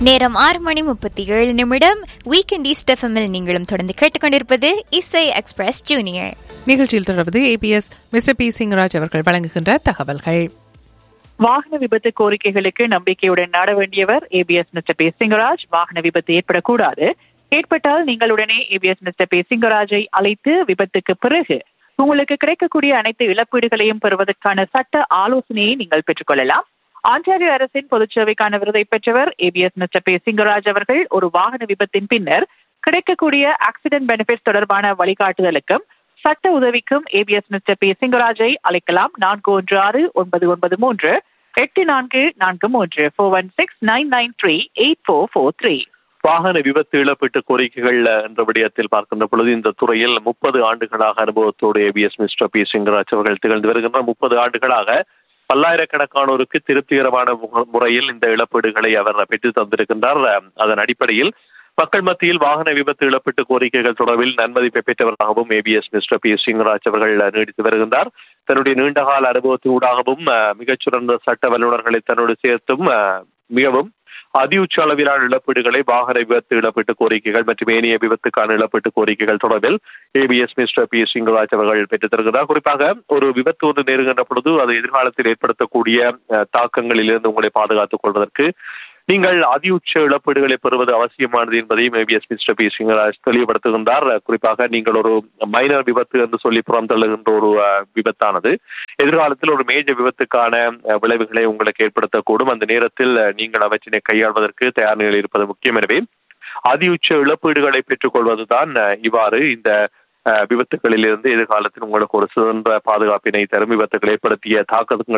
நேரம் ஆறு மணி முப்பத்தி ஏழு நிமிடம் வீக்கெண்ட் ஈஸ்ட் எஃப்எம்மில் நீங்களும் தொடர்ந்து கேட்டுக்கொண்டிருப்பது இசை எக்ஸ்பிரஸ் ஜூனியர் நிகழ்ச்சியில் தொடர்வது ஏபிஎஸ் மிஸ்டர் பி சிங்கராஜ் அவர்கள் வழங்குகின்ற தகவல்கள் வாகன விபத்து கோரிக்கைகளுக்கு நம்பிக்கையுடன் நாட வேண்டியவர் ஏபிஎஸ் மிஸ்டர் பி சிங்கராஜ் வாகன விபத்து ஏற்படக்கூடாது ஏற்பட்டால் நீங்கள் உடனே ஏபிஎஸ் மிஸ்டர் பி சிங்கராஜை அழைத்து விபத்துக்கு பிறகு உங்களுக்கு கிடைக்கக்கூடிய அனைத்து இழப்பீடுகளையும் பெறுவதற்கான சட்ட ஆலோசனையை நீங்கள் பெற்றுக்கொள்ளலாம் ஆண்டாரியோ அரசின் பொதுச்சேவைக்கான விருதை பெற்றவர் ஏபிஎஸ் மிஸ்டர் பி சிங்கராஜ் அவர்கள் ஒரு வாகன விபத்தின் பின்னர் கிடைக்கக்கூடிய ஆக்சிடென்ட் பெனிஃபிட்ஸ் தொடர்பான வழிகாட்டுதலுக்கும் சட்ட உதவிக்கும் ஏபிஎஸ் மிஸ்டர் பி சிங்கராஜை அழைக்கலாம் நான்கு ஒன்று ஆறு ஒன்பது ஒன்பது மூன்று எட்டு நான்கு நான்கு மூன்று four one six nine nine three eight four four three வாகன விபத்து இழப்பீட்டு கோரிக்கைகள் என்ற விடயத்தில் பார்க்கின்ற பொழுது இந்த துறையில் முப்பது ஆண்டுகளாக அனுபவத்தோடு ஏபிஎஸ் மிஸ்டர் பி சிங்கராஜ் அவர்கள் திகழ்ந்து வருகின்ற முப்பது ஆண்டுகளாக பல்லாயிரக்கணக்கானோருக்கு திருப்திகரமான மு- முறையில் இந்த இழப்பீடுகளை அவர் பெற்று தந்திருக்கின்றார் அதன் அடிப்படையில் மக்கள் மத்தியில் வாகன விபத்து இழப்பீட்டு கோரிக்கைகள் தொடர்பில் நன்மதிப்பை பெற்றவராகவும் ஏபிஎஸ் மிஸ்டர் பி சிங்கராஜ் அவர்கள் நீடித்து வருகின்றார் தன்னுடைய நீண்டகால அனுபவத்தினூடாகவும் அஹ், மிகச்சிறந்த சட்ட வல்லுநர்களை தன்னோடு சேர்த்தும் அஹ், மிகவும் அதியுச்ச அளவிலான இழப்பீடுகளை வாகன விபத்து இழப்பீட்டு கோரிக்கைகள் மற்றும் ஏனைய விபத்துக்கான இழப்பீட்டு கோரிக்கைகள் தொடர்பில் ஏபிஎஸ் மிஸ்டர் பி சிங்கராஜ் அவர்கள் பெற்றுத் தருகிறார் குறிப்பாக ஒரு விபத்து ஒன்று நேருகின்ற பொழுது அது எதிர்காலத்தில் ஏற்படுத்தக்கூடிய அஹ், தாக்கங்களிலிருந்து உங்களை பாதுகாத்துக் கொள்வதற்கு நீங்கள் அதியுச்ச இழப்பீடுகளை பெறுவது அவசியமானது என்பதையும் ஏபிஎஸ் மிஸ்டர் பி சிங்கராஜ் தெளிவுபடுத்துகின்றார் குறிப்பாக நீங்கள் ஒரு மைனர் விபத்து என்று சொல்லி புறம் தள்ளுகின்ற ஒரு அஹ், விபத்தானது எதிர்காலத்தில் ஒரு மேஜர் விபத்துக்கான அஹ், விளைவுகளை உங்களுக்கு ஏற்படுத்தக்கூடும் அந்த நேரத்தில் அஹ், நீங்கள் அவற்றினை கையாள்வதற்கு தயார் நிலையில் இருப்பது முக்கியம் எனவே அதியுச்ச இழப்பீடுகளை பெற்றுக்கொள்வதுதான் அஹ், இவ்வாறு இந்த அஹ், விபத்துகளிலிருந்து எதிர்காலத்தில் உங்களுக்கு ஒரு சிறந்த பாதுகாப்பினை தரும் விபத்துகள் ஏற்படுத்திய தாக்கங்கள்